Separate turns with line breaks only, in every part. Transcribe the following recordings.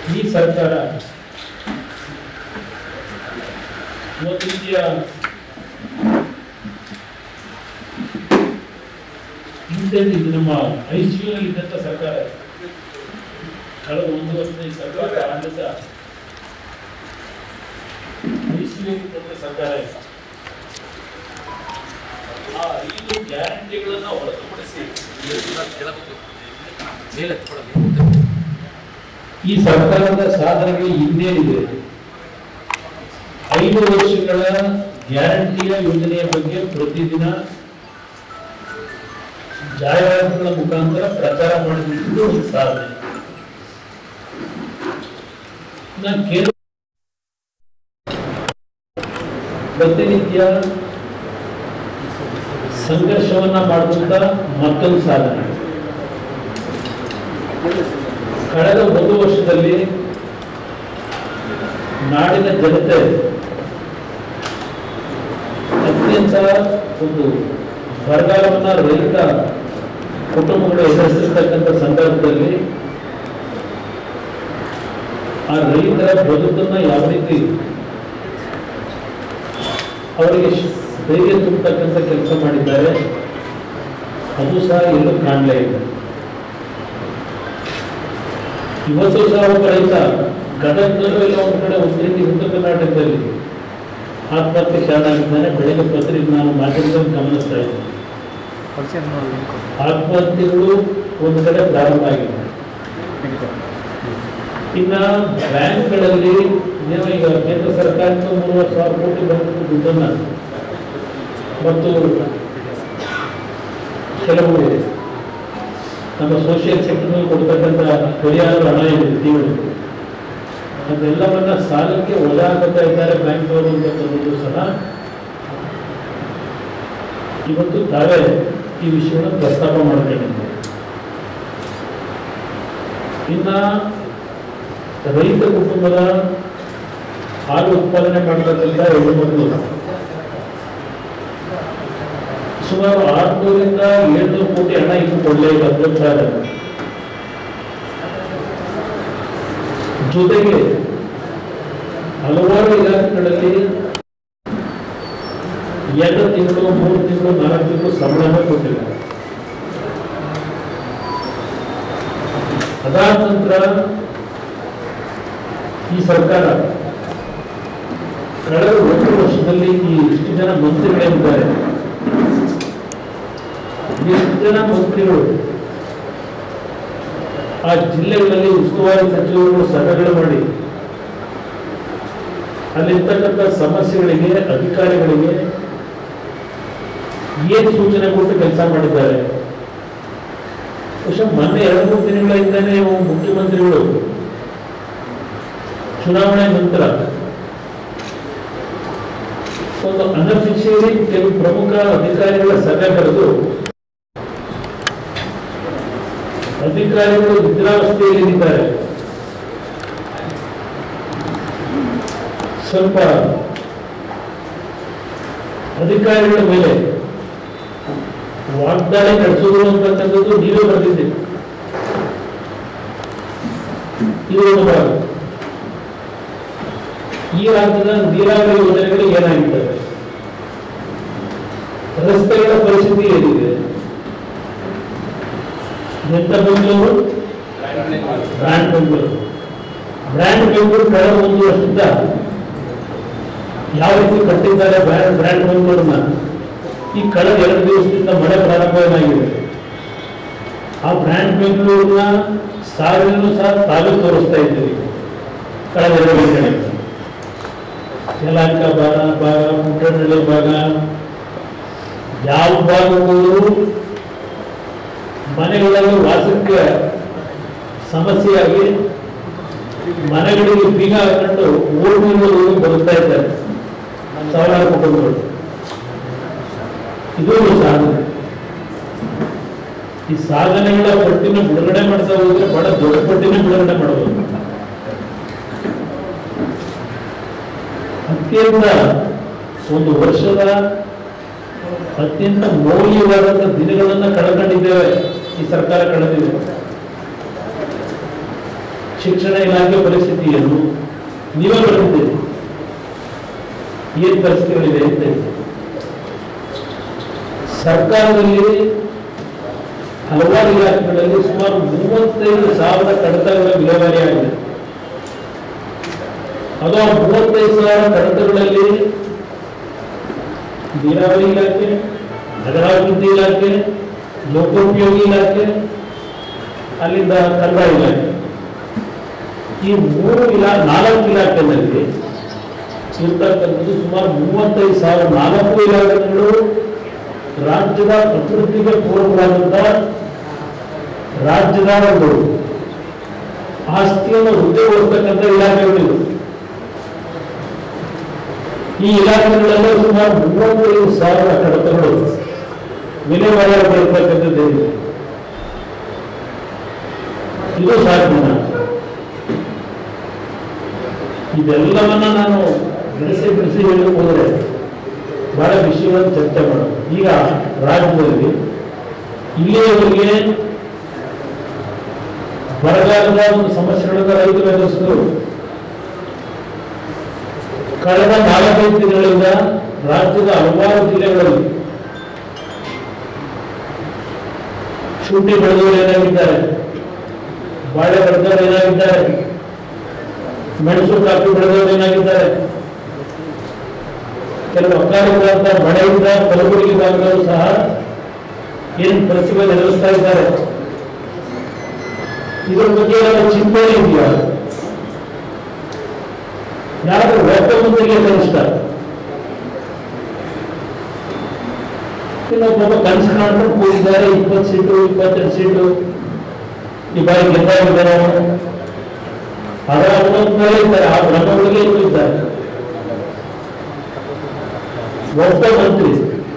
ಈ ಸರ್ಕಾರ ಒಂದು ರೀತಿಯ ಹಿಂದೆ ಇದು ನಮ್ಮ ಐಸಿಯುನಲ್ಲಿ ಇದ್ದಂಥ ಸರ್ಕಾರ ಕಳೆದ ಒಂದು ವರ್ಷ ಈ ಸರ್ಕಾರ ಆಡಳಿತ ಐಸಿಯುನಲ್ಲಿ ಇದ್ದಂಥ ಸರ್ಕಾರ ಇದೆ. ಆ ಐದು ಗ್ಯಾರಂಟಿಗಳನ್ನ ಹೊರತುಪಡಿಸಿ ಈ ಸರ್ಕಾರದ ಸಾಧನೆಗೆ ಇನ್ನೇನಿದೆ ಐದು ವರ್ಷಗಳ ಗ್ಯಾರಂಟಿಯ ಯೋಜನೆಯ ಬಗ್ಗೆ ಪ್ರತಿದಿನ ಜಾಹೀರಾತುಗಳ ಮುಖಾಂತರ ಪ್ರಚಾರ ಮಾಡಿದ್ದು ಒಂದು ಸಾಧನೆ ನಾನು ಕೇಂದ್ರ ಪ್ರತಿನಿತ್ಯ ಸಂಘರ್ಷವನ್ನ ಮಾಡುವಂತ ಮತ್ತೊಂದು ಸಾಧನೆ ಕಳೆದ ಒಂದು ವರ್ಷದಲ್ಲಿ ನಾಡಿನ ಜನತೆ ಅತ್ಯಂತ ಒಂದು ಬರಗಾಲವನ್ನ ರೈತ ಕುಟುಂಬಗಳು ಎದುರಿಸಿರ್ತಕ್ಕಂಥ ಸಂದರ್ಭದಲ್ಲಿ ಆ ರೈತರ ಬದುಕನ್ನ ಯಾವ ರೀತಿ ಅವರಿಗೆ ಶ್- ಧೈರ್ಯ ತುಂಬತಕ್ಕಂಥ ಕೆಲಸ ಮಾಡಿದ್ದಾರೆ ಅದು ಸಹ ಎಲ್ಲೂ ಕಾಣಲೇ ಇಲ್ಲ ಇವತ್ತು ಸಹ ಒಬ್ಬ ರೈತ ಗದಗ್ನಲ್ಲೂ ಇಲ್ಲ ಒಂದು ಕಡೆ ಒಂದು ರೀತಿ ಉತ್ತರ ಕರ್ನಾಟಕದಲ್ಲಿ ಆತ್ಮಹತ್ಯೆ ಶರಣಾಗಿದ್ದಾನೆ ಬೆಳಗ್ಗೆ ಪತ್ರಿಕೆ ನಾನು ಮಾಧ್ಯಮದಲ್ಲಿ ಗಮನಿಸ್ತಾ ಇದ್ದೀನಿ ಆತ್ಮಹತ್ಯೆಗಳು ಒಂದು ಕಡೆ ಪ್ರಾರಂಭ ಆಗಿದೆ ಇನ್ನ ಬ್ಯಾಂಕ್ಗಳಲ್ಲಿ ಏನೋ ಈಗ ಕೇಂದ್ರ ಸರ್ಕಾರದಿಂದ ಮೂರುವರೆ ಸಾವಿರ ಕೋಟಿ ಬಂದಿದ್ದು ದುಡ್ಡನ್ನ ಮತ್ತು ಕೆಲವು ನಮ್ಮ ಸೋಷಿಯಲ್ ಸೆಕ್ಟರ್ನಲ್ಲಿ ಕೊಡ್ತಕ್ಕಂಥ ಪರಿಹಾರ ಹಣ ಇದೆ ತಿಂಗಳು ಅದೆಲ್ಲವನ್ನ ಸಾಲಕ್ಕೆ ಒಳ ಹಾಕುತ್ತಾ ಇದ್ದಾರೆ ಬ್ಯಾಂಕ್ನವರು ಅಂತಕ್ಕಂಥದ್ದು ಸಹ ಇವತ್ತು ತಾವೇ ಈ ವಿಷಯವನ್ನು ಪ್ರಸ್ತಾಪ ಮಾಡ್ಕೊಂಡಿದ್ದಾರೆ ಇನ್ನ ರೈತ ಕುಟುಂಬದ ಹಾಲು ಉತ್ಪಾದನೆ ಮಾಡತಕ್ಕಂಥ ಹೆಣ್ಣುಮಕ್ಕಳು ಸುಮಾರು ಆರ್ನೂರಿಂದ ಏಳ್ನೂರು ಕೋಟಿ ಹಣ ಇನ್ನು ಕೊಡಲೇ ಇಲ್ಲ ಪ್ರೋತ್ಸಾಹ ಜೊತೆಗೆ ಹಲವಾರು ಇಲಾಖೆಗಳಲ್ಲಿ ಎರಡು ತಿಂಗಳು ಮೂರು ತಿಂಗಳು ನಾಲ್ಕು ತಿಂಗಳು ಸಂಬಳನ ಕೊಟ್ಟಿಲ್ಲ ಅದಾದ ನಂತರ ಈ ಸರ್ಕಾರ ಕಳೆದ ಒಂದು ವರ್ಷದಲ್ಲಿ ಈ ಇಷ್ಟು ಜನ ಮಂತ್ರಿಗಳಿದ್ದಾರೆ ಎಷ್ಟು ಜನ ಮಂತ್ರಿಗಳು ಆ ಜಿಲ್ಲೆಗಳಲ್ಲಿ ಉಸ್ತುವಾರಿ ಸಚಿವರುಗಳು ಸಭೆಗಳು ಮಾಡಿ ಅಲ್ಲಿರ್ತಕ್ಕಂಥ ಸಮಸ್ಯೆಗಳಿಗೆ ಅಧಿಕಾರಿಗಳಿಗೆ ಏನ್ ಸೂಚನೆ ಕೊಟ್ಟು ಕೆಲಸ ಮಾಡಿದ್ದಾರೆ ಬಹುಶಃ ಮೊನ್ನೆ ಎರಡು ಮೂರು ದಿನಗಳ ಹಿಂದೆನೇ ಇವು ಮುಖ್ಯಮಂತ್ರಿಗಳು ಚುನಾವಣೆ ನಂತರ ಒಂದು ಅನಫಿಷಿಯಲಿ ಕೆಲವು ಪ್ರಮುಖ ಅಧಿಕಾರಿಗಳ ಸಭೆ ಕರೆದು ಅಧಿಕಾರಿಗಳು ನಿದ್ರಾವಸ್ಥೆಯಲ್ಲಿದ್ದಾರೆ ಸ್ವಲ್ಪ ಅಧಿಕಾರಿಗಳ ಮೇಲೆ ವಾಗ್ದಾಳಿ ನಡೆಸುವುದು ಅಂತಕ್ಕಂಥದ್ದು ನೀವೇ ಬರೆದಿದ್ದೀರಿ ಇದು ಒಂದು ಭಾಗ ಈ ರಾಜ್ಯದ ನೀರಾವರಿ ಯೋಜನೆಗಳು ಏನಾಗಿದ್ದಾವೆ ರಸ್ತೆಗಳ ಪರಿಸ್ಥಿತಿ ಏನಿದೆ ಎಂತ ಬೆಂಗಳೂರು ಬ್ರ್ಯಾಂಡ್ ಬೆಂಗಳೂರು ಬ್ರ್ಯಾಂಡ್ ಬೆಂಗಳೂರು ಕಳೆದ ಒಂದು ವರ್ಷದಿಂದ ಯಾವ ರೀತಿ ಕಟ್ಟಿದ್ದಾರೆ ಬ್ರ್ಯಾಂಡ್ ಬ್ರ್ಯಾಂಡ್ ಬೆಂಗಳೂರನ್ನ ಈ ಕಳೆದ ಎರಡು ದಿವಸದಿಂದ ಮಳೆ ಪ್ರಾರಂಭ ಏನಾಗಿದೆ ಆ ಬ್ರ್ಯಾಂಡ್ ಬೆಂಗಳೂರಿನ ಸಾಗರನ್ನು ಸಹ ತಾವೇ ತೋರಿಸ್ತಾ ಇದ್ದೀವಿ ಕಳೆದ ಎರಡು ವರ್ಷಗಳಿಂದ ಯಲಹಂಕ ಭಾಗ ಭಾಗ ಮುಟ್ಟನಹಳ್ಳಿ ಭಾಗ ಯಾವ ಭಾಗಗಳು ಮನೆಗಳಲ್ಲಿ ವಾಸಕ್ಕೆ ಸಮಸ್ಯೆಯಾಗಿ ಮನೆಗಳಿಗೆ ಬೀಗ ಹಾಕೊಂಡು ಊರಿನಿಂದ ಊರಿಗೆ ಬರುತ್ತಾ ಇದ್ದಾರೆ ಸಾವಿರಾರು ಕುಟುಂಬಗಳು ಇದು ಒಂದು ಸಾಧನೆ ಈ ಸಾಧನೆಗಳ ಪಟ್ಟಿನ ಬಿಡುಗಡೆ ಮಾಡ್ತಾ ಹೋದ್ರೆ ಬಹಳ ದೊಡ್ಡ ಪಟ್ಟಿನ ಬಿಡುಗಡೆ ಮಾಡಬಹುದು ಅತ್ಯಂತ ಒಂದು ವರ್ಷದ ಅತ್ಯಂತ ಮೌಲ್ಯವಾದಂಥ ದಿನಗಳನ್ನ ಕಳ್ಕೊಂಡಿದ್ದೇವೆ ಈ ಸರ್ಕಾರ ಕಳೆದಿದೆ ಶಿಕ್ಷಣ ಇಲಾಖೆ ಪರಿಸ್ಥಿತಿ ಏನು ನೀವೇ ಬರೆದಿದ್ದೀರಿ ಏನ್ ಪರಿಸ್ಥಿತಿಗಳಿದೆ ಅಂತ ಹೇಳಿ. ಸರ್ಕಾರದಲ್ಲಿ ಹಲವಾರು ಇಲಾಖೆಗಳಲ್ಲಿ ಸುಮಾರು ಮೂವತ್ತೈದು ಸಾವಿರ ಕಡತಗಳ ವಿಲೇವಾರಿ ಆಗಿದೆ ಅದು ಆ ಮೂವತ್ತೈದು ಸಾವಿರ ಕಡತಗಳಲ್ಲಿ ನೀರಾವರಿ ಇಲಾಖೆ ನಗರಾಭಿವೃದ್ಧಿ ಇಲಾಖೆ ಲೋಕೋಪಯೋಗಿ ಇಲಾಖೆ ಅಲ್ಲಿಂದ ಕನ್ನಡ ಇಲಾಖೆ ಈ ಮೂರು ಇಲಾ ನಾಲ್ಕು ಇಲಾಖೆಯಲ್ಲಿ ಇರ್ತಕ್ಕಂಥದ್ದು ಸುಮಾರು ಮೂವತ್ತೈದು ಸಾವಿರ ನಾಲ್ಕು ಇಲಾಖೆಗಳು ರಾಜ್ಯದ ಅಭಿವೃದ್ಧಿಗೆ ಪೂರಕವಾದಂಥ ರಾಜ್ಯದ ಒಂದು ಆಸ್ತಿಯನ್ನು ವೃದ್ಧಿಗೊಳಿಸ್ತಕ್ಕಂಥ ಇಲಾಖೆಗಳಿವೆ ಈ ಇಲಾಖೆಗಳಲ್ಲೇ ಸುಮಾರು ಮೂವತ್ತೈದು ಸಾವಿರ ಕಡತಗಳು ವಿಲೇವಾರಿಯಾಗಿರ್ತಕ್ಕಂಥದ್ದು ಇದೆ. ಇದು ಸಾಧ್ಯನಾ ಇದೆಲ್ಲವನ್ನ ನಾನು ಬಿಡಿಸಿ ಬಿಡಿಸಿ ಹೇಳಕ್ ಹೋದರೆ ಬಹಳ ವಿಷಯಗಳನ್ನು ಚರ್ಚೆ ಮಾಡೋದು ಈಗ ರಾಜ್ಯದಲ್ಲಿ ಇಲ್ಲಿಯವರೆಗೆ ಬರಗಾಲದ ಒಂದು ಸಮಸ್ಯೆಗಳನ್ನು ರೈತರು ಎದುರಿಸಿದರು ಕಳೆದ ನಾಲ್ಕೈದು ದಿನಗಳಿಂದ ರಾಜ್ಯದ ಹಲವಾರು ಜಿಲ್ಲೆಗಳಲ್ಲಿ ಶುಂಠಿ ಬೆಳೆದವರು ಏನಾಗಿದ್ದಾರೆ ಬಾಳೆ ಬೆಳೆದವರು ಏನಾಗಿದ್ದಾರೆ ಮೆಣಸು ಕಾಫಿ ಬೆಳೆದವರು ಏನಾಗಿದ್ದಾರೆ ಕೆಲವು ಅಕಾಲಿಕವಾದ ಮಳೆಯಿಂದ ಕಲಬುರಗಿ ಭಾಗದವರು ಸಹ ಏನು ಪ್ರತಿಭೆ ಎದುರಿಸ್ತಾ ಇದ್ದಾರೆ ಇದ್ರ ಬಗ್ಗೆ ಏನಾದ್ರು ಚಿಂತನೆ ಇದೆಯಾ ಯಾರು ಒಬ್ಬ ಮುಂದಿಗೆ ಕನಿಷ್ಠ ಇನ್ನೊಬ್ಬ ಕನಸು ಕಾಣ್ಕೊಂಡು ಕೂಗಿದ್ದಾರೆ ಇಪ್ಪತ್ತು ಸೀಟು ಇಪ್ಪತ್ತೆರಡು ಸೀಟು ಈ ಬಾರಿ ಗೆದ್ದಾಗಿದ್ದಾರೆ ಅದರ ಅನ್ನೋದ್ ಮೇಲೆ ಇದ್ದಾರೆ ಆ ಬ್ರಹ್ಮಗಳಿಗೆ ಇದ್ದಾರೆ ಒಬ್ಬ ಮಂತ್ರಿ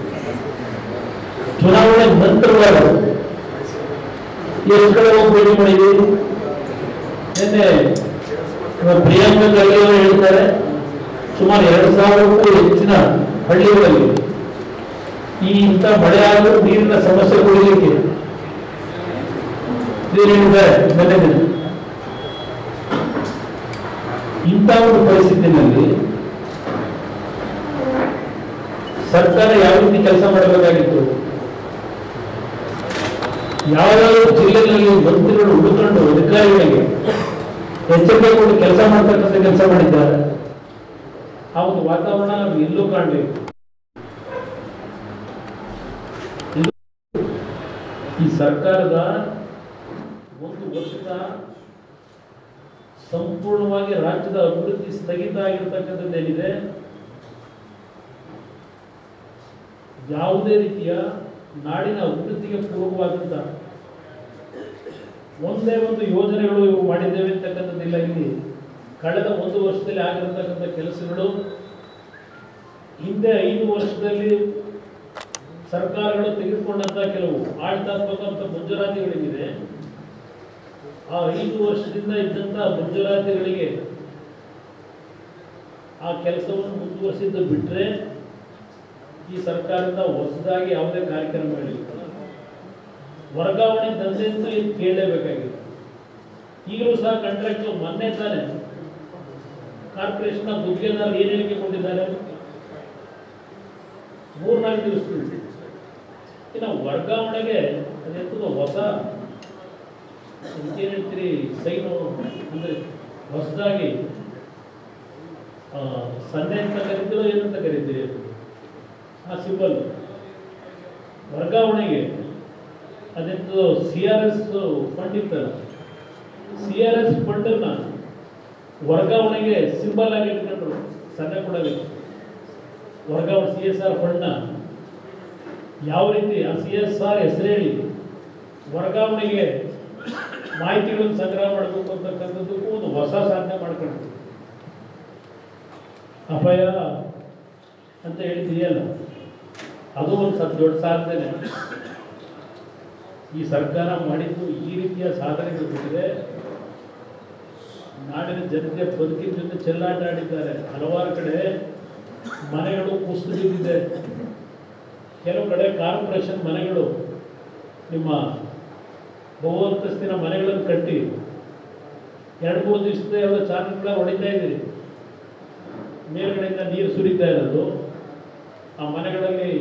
ಚುನಾವಣೆ ನಂತರವಾದ ಎಷ್ಟು ಕಡೆ ಹೋಗಿ ಭೇಟಿ ಮಾಡಿದ್ದೀವಿ ನಿನ್ನೆ ನಮ್ಮ ಪ್ರಿಯಾಂಕ ಖರ್ಗೆ ಅವರು ಹೇಳ್ತಾರೆ ಸುಮಾರು ಎರಡು ಸಾವಿರಕ್ಕೂ ಹೆಚ್ಚಿನ ಹಳ್ಳಿಗಳಲ್ಲಿ ಈ ಇಂಥ ಮಳೆ ಆದರೂ ನೀರಿನ ಸಮಸ್ಯೆ ಕುಡಿಲಿಕ್ಕೆ ನೀರು ಹೇಳಿದ್ದಾರೆ ನಿನ್ನೆ ದಿನ ಇಂಥ ಒಂದು ಪರಿಸ್ಥಿತಿನಲ್ಲಿ ಸರ್ಕಾರ ಯಾವ ರೀತಿ ಕೆಲಸ ಮಾಡಬೇಕಾಗಿತ್ತು ಯಾವ್ಯಾವ ಜಿಲ್ಲೆಗಳಲ್ಲಿ ಮಂತ್ರಿಗಳು ಹುಡುಕೊಂಡು ಅಧಿಕಾರಿಗಳಿಗೆ ಎಚ್ಚರಿಕೆ ಕೊಟ್ಟು ಕೆಲಸ ಮಾಡ್ತಕ್ಕಂಥ ಕೆಲಸ ಮಾಡಿದ್ದಾರೆ ಆ ಒಂದು ವಾತಾವರಣ ನಾವು ಎಲ್ಲೂ ಕಾಣಬೇಕು ಇದು ಈ ಸರ್ಕಾರದ ಒಂದು ವರ್ಷದ ಸಂಪೂರ್ಣವಾಗಿ ರಾಜ್ಯದ ಅಭಿವೃದ್ಧಿ ಸ್ಥಗಿತ ಆಗಿರ್ತಕ್ಕಂಥದ್ದು ಏನಿದೆ ಯಾವುದೇ ರೀತಿಯ ನಾಡಿನ ಅಭಿವೃದ್ಧಿಗೆ ಪೂರ್ವವಾದಂತ ಒಂದೇ ಒಂದು ಯೋಜನೆಗಳು ಇವು ಮಾಡಿದ್ದೇವೆ ಅಂತಕ್ಕಂಥದ್ದಿಲ್ಲ ಇಲ್ಲಿ ಕಳೆದ ಒಂದು ವರ್ಷದಲ್ಲಿ ಆಗಿರತಕ್ಕಂಥ ಕೆಲಸಗಳು ಹಿಂದೆ ಐದು ವರ್ಷದಲ್ಲಿ ಸರ್ಕಾರಗಳು ತೆಗೆದುಕೊಂಡಂತ ಕೆಲವು ಆಡಳಿತಾತ್ಮಕ ಮತ್ತು ಮಂಜೂರಾತಿಗಳಿಗಿದೆ ಆ ಐದು ವರ್ಷದಿಂದ ಇದ್ದಂತ ಮಂಜೂರಾತಿಗಳಿಗೆ ಆ ಕೆಲಸವನ್ನು ಮುಂದುವರಿಸಿದ್ದು ಬಿಟ್ಟರೆ ಈ ಸರ್ಕಾರದಿಂದ ಹೊಸದಾಗಿ ಯಾವುದೇ ಕಾರ್ಯಕ್ರಮಗಳಿಲ್ಲ ವರ್ಗಾವಣೆ ದಂಧೆ ಅಂತೂ ಇದು ಕೇಳಲೇಬೇಕಾಗಿದೆ ಈಗಲೂ ಸಹ ಕಾಂಟ್ರಾಕ್ಟ್ ಮೊನ್ನೆ ತಾನೆ ಕಾರ್ಪೊರೇಷನ್ ಗುತ್ತಿಗೆದಾರರು ಏನ್ ಹೇಳಿಕೆ ಕೊಟ್ಟಿದ್ದಾರೆ ಮೂರ್ನಾಲ್ಕು ದಿವಸದಲ್ಲಿ ಇನ್ನು ವರ್ಗಾವಣೆಗೆ ಅದೆಂತದ ಹೊಸ ಏನ್ ಹೇಳ್ತೀರಿ ಸೈನು ಅಂದ್ರೆ ಹೊಸದಾಗಿ ಆ, ಸನ್ನೆ ಅಂತ ಕರಿತೀರೋ ಏನಂತ ಕರಿತೀರಿ ಆ ಸಿಂಬಲ್ ವರ್ಗಾವಣೆಗೆ ಅದೆಂತೋ ಸಿ ಆರ್ ಎಸ್ ಫಂಡ್ ಇತ್ತಲ್ಲ ಸಿ ಆರ್ ಎಸ್ ಫಂಡನ್ನ ವರ್ಗಾವಣೆಗೆ ಸಿಂಬಲ್ ಆಗಿ ಇಟ್ಕೊಂಡ್ರು ಸನ್ನೆ ಕೊಡಬೇಕು ವರ್ಗಾವಣೆ ಸಿ ಎಸ್ ಆರ್ ಫಂಡ್ನ ಯಾವ ರೀತಿ ಆ ಸಿ ಎಸ್ ಆರ್ ಹೆಸರು ಹೇಳಿ ವರ್ಗಾವಣೆಗೆ ಮಾಹಿತಿಗಳನ್ನು ಸಂಗ್ರಹ ಮಾಡಬೇಕು ಅಂತಕ್ಕಂಥದ್ದಕ್ಕೂ ಒಂದು ಹೊಸ ಸಾಧನೆ ಮಾಡ್ಕೊಂಡು ಅಪಾಯ ಅಂತ ಹೇಳಿದೆಯಲ್ಲ ಅದು ಒಂದು ಸ್ವಲ್ಪ ದೊಡ್ಡ ಸಾಧನೆ ಈ ಸರ್ಕಾರ ಮಾಡಿದ್ದು ಈ ರೀತಿಯ ಸಾಧನೆಗಳು ಬಿಟ್ಟಿದೆ ನಾಡಿನ ಜನತೆ ಬದುಕಿನ ಜೊತೆ ಚೆಲ್ಲಾಟ ಆಡಿದ್ದಾರೆ ಹಲವಾರು ಕಡೆ ಮನೆಗಳು ಕುಸಿದು ಬಿದ್ದಿದೆ ಕೆಲವು ಕಡೆ ಕಾರ್ಪೊರೇಷನ್ ಮನೆಗಳು ನಿಮ್ಮ ಬಹು ಅಂತಸ್ತಿನ ಮನೆಗಳನ್ನು ಕಟ್ಟಿ ಎರಡು ಮೂರು ದಿವಸದ ಎಲ್ಲ ಚಾನಲ್ಗಳ ಹೊಡಿತಾ ಇದ್ದೀರಿ ಮೇಲ್ಗಡೆಯಿಂದ ನೀರು ಸುರಿತಾ ಇರೋದು ಆ ಮನೆಗಳಲ್ಲಿ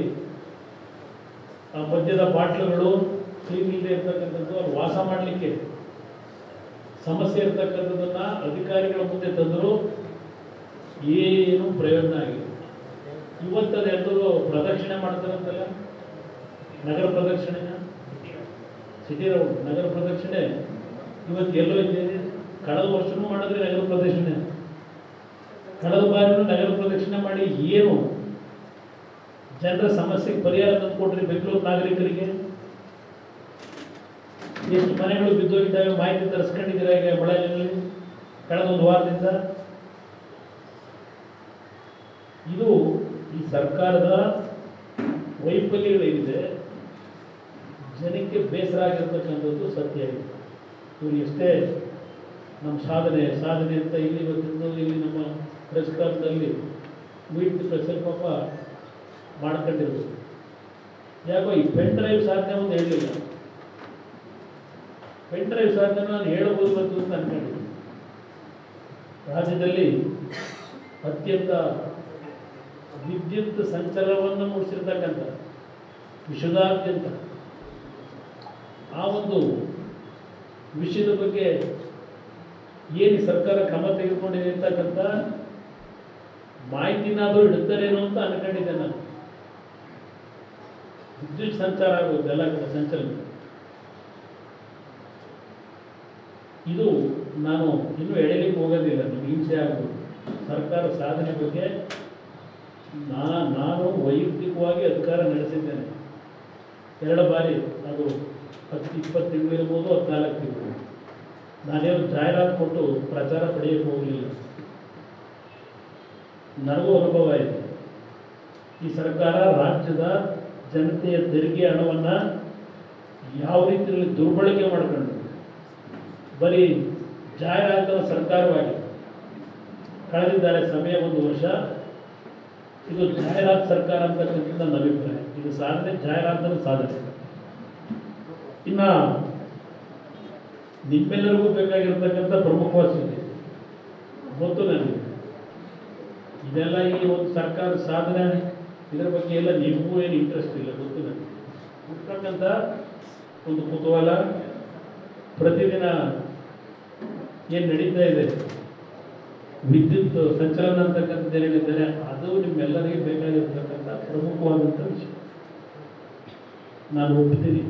ಆ ಮದ್ಯದ ಬಾಟ್ಲುಗಳು ಕ್ಲೀನ್ ಇಲ್ಲದೆ ಇರ್ತಕ್ಕಂಥದ್ದು ಅಲ್ಲಿ ವಾಸ ಮಾಡಲಿಕ್ಕೆ ಸಮಸ್ಯೆ ಇರ್ತಕ್ಕಂಥದ್ದನ್ನ ಅಧಿಕಾರಿಗಳ ಮುಂದೆ ತಂದರು ಏನು ಪ್ರಯೋಜನ ಆಗಿಲ್ಲ ಇವತ್ತದ ಎಲ್ಲರೂ ಪ್ರದಕ್ಷಿಣೆ ಮಾಡ್ತಾರಂತಲ್ಲ ನಗರ ಪ್ರದಕ್ಷಿಣೆ ಸಿಟಿ ರೌಂಡ್ ನಗರ ಪ್ರದಕ್ಷಿಣೆ ಇವತ್ತು ಎಲ್ಲೋ ಇದೆ ಕಳೆದ ವರ್ಷನೂ ಮಾಡಿದ್ರೆ ನಗರ ಪ್ರದಕ್ಷಿಣೆ ಕಳೆದ ಬಾರಿನೂ ನಗರ ಪ್ರದಕ್ಷಿಣೆ ಮಾಡಿ ಏನು ಜನರ ಸಮಸ್ಯೆಗೆ ಪರಿಹಾರ ತಂದುಕೊಟ್ರಿ ಬೆಂಗಳೂರು ನಾಗರಿಕರಿಗೆ ಎಷ್ಟು ಮನೆಗಳು ಬಿದ್ದೋಗಿದ್ದಾವೆ ಮಾಹಿತಿ ತರಿಸ್ಕೊಂಡಿದ್ದೀರಾ ಈಗ ಮಳೆಯಲ್ಲಿ ಕಳೆದ ಒಂದು ವಾರದಿಂದ ಇದು ಈ ಸರ್ಕಾರದ ವೈಫಲ್ಯಗಳೇನಿದೆ ಜನಕ್ಕೆ ಬೇಸರ ಆಗಿರ್ತಕ್ಕಂಥದ್ದು ಸತ್ಯ ಇದೆ ಇವ್ರು ಎಷ್ಟೇ ನಮ್ಮ ಸಾಧನೆ ಸಾಧನೆ ಅಂತ ಇಲ್ಲಿ ಇವತ್ತಿಂದು ಇಲ್ಲಿ ನಮ್ಮ ಪ್ರೆಸ್ ಕ್ಲಬ್ನಲ್ಲಿ ಮೀಟ್ ಪ್ರೆಸ್ಸಲ್ಲಿ ಪಾಪ ಮಾಡ್ಕೊಂಡಿರ್ಬೋದು ಯಾಕೋ ಈ ಪೆನ್ ಡ್ರೈವ್ ಸಾಧನೆ ಒಂದು ಹೇಳಿಲ್ಲ ಪೆನ್ ಡ್ರೈವ್ ಸಾಧನೆ ನಾನು ಹೇಳಬಹುದು ಬಂತು ಅಂತ ಅನ್ಕೊಂಡಿದ್ದೀನಿ ರಾಜ್ಯದಲ್ಲಿ ಅತ್ಯಂತ ವಿದ್ಯುತ್ ಸಂಚಾರವನ್ನು ಮೂಡಿಸಿರ್ತಕ್ಕಂಥ ವಿಶ್ವದಾದ್ಯಂತ ಆ ಒಂದು ವಿಷಯದ ಬಗ್ಗೆ ಏನು ಸರ್ಕಾರ ಕ್ರಮ ತೆಗೆದುಕೊಂಡಿದೆ ಅಂತಕ್ಕಂಥ ಮಾಹಿತಿನಾದರೂ ಇಡುತ್ತಾರೇನೋ ಅಂತ ಅನ್ಕೊಂಡಿದ್ದೆ ನಾನು ವಿದ್ಯುತ್ ಸಂಚಾರ ಆಗುತ್ತೆ ಎಲ್ಲ ಕಡೆ ಸಂಚಲನ ಇದು ನಾನು ಇನ್ನೂ ಎಳೆಯಲಿಕ್ಕೆ ಹೋಗೋದಿಲ್ಲ ನಿಮ್ಗೆ ಹಿಂಸೆ ಆಗ್ಬೋದು ಸರ್ಕಾರ ಸಾಧನೆ ಬಗ್ಗೆ ನಾ ನಾನು ವೈಯಕ್ತಿಕವಾಗಿ ಅಧಿಕಾರ ನಡೆಸಿದ್ದೇನೆ ಎರಡು ಬಾರಿ ಅದು ಹತ್ತು ಇಪ್ಪತ್ತು ತಿಂಗಳು ಇರ್ಬೋದು ಹದಿನಾಲ್ಕು ತಿಂಗಳು ನಾನೇನು ಜಾಹೀರಾತು ಕೊಟ್ಟು ಪ್ರಚಾರ ಪಡೆಯಕ್ಕೆ ಹೋಗಲಿಲ್ಲ ನನಗೂ ಅನುಭವ ಇದೆ ಈ ಸರ್ಕಾರ ರಾಜ್ಯದ ಜನತೆಯ ತೆರಿಗೆ ಹಣವನ್ನು ಯಾವ ರೀತಿಯಲ್ಲಿ ದುರ್ಬಳಕೆ ಮಾಡ್ಕೊಂಡು ಬರೀ ಜಾಹೀರಾತಿನ ಸರ್ಕಾರವಾಗಿ ಕಳೆದಿದ್ದಾರೆ ಸಮಯ ಒಂದು ವರ್ಷ ಇದು ಜಾಹೀರಾತು ಸರ್ಕಾರ ಅಂತಕ್ಕಂಥದ್ದು ನನ್ನ ಅಭಿಪ್ರಾಯ ಇದು ಸಾಧನೆ ಜಾಹೀರಾತಿನ ಸಾಧನೆ ಇನ್ನ ನಿಮ್ಮೆಲ್ಲರಿಗೂ ಬೇಕಾಗಿರ್ತಕ್ಕಂಥ ಪ್ರಮುಖವಾದ ಸುದ್ದಿ ಗೊತ್ತು ನನಗೆ ಇದೆಲ್ಲ ಈ ಒಂದು ಸರ್ಕಾರದ ಸಾಧನೆ ಇದರ ಬಗ್ಗೆ ಎಲ್ಲ ನಿಮಗೂ ಏನು ಇಂಟ್ರೆಸ್ಟ್ ಇಲ್ಲ ಗೊತ್ತು ನನಗೆ ಹುಟ್ಟಕ್ಕಂಥ ಒಂದು ಕುತೂಹಲ ಪ್ರತಿದಿನ ಏನು ನಡೀತಾ ಇದೆ ವಿದ್ಯುತ್ ಸಂಚಲನ ಅಂತಕ್ಕಂಥದ್ದು ಏನಿದ್ದಾರೆ ಅದು ನಿಮ್ಮೆಲ್ಲರಿಗೆ ಬೇಕಾಗಿರ್ತಕ್ಕಂಥ ಪ್ರಮುಖವಾದಂಥ ವಿಷಯ ನಾನು ಒಪ್ತೀನಿ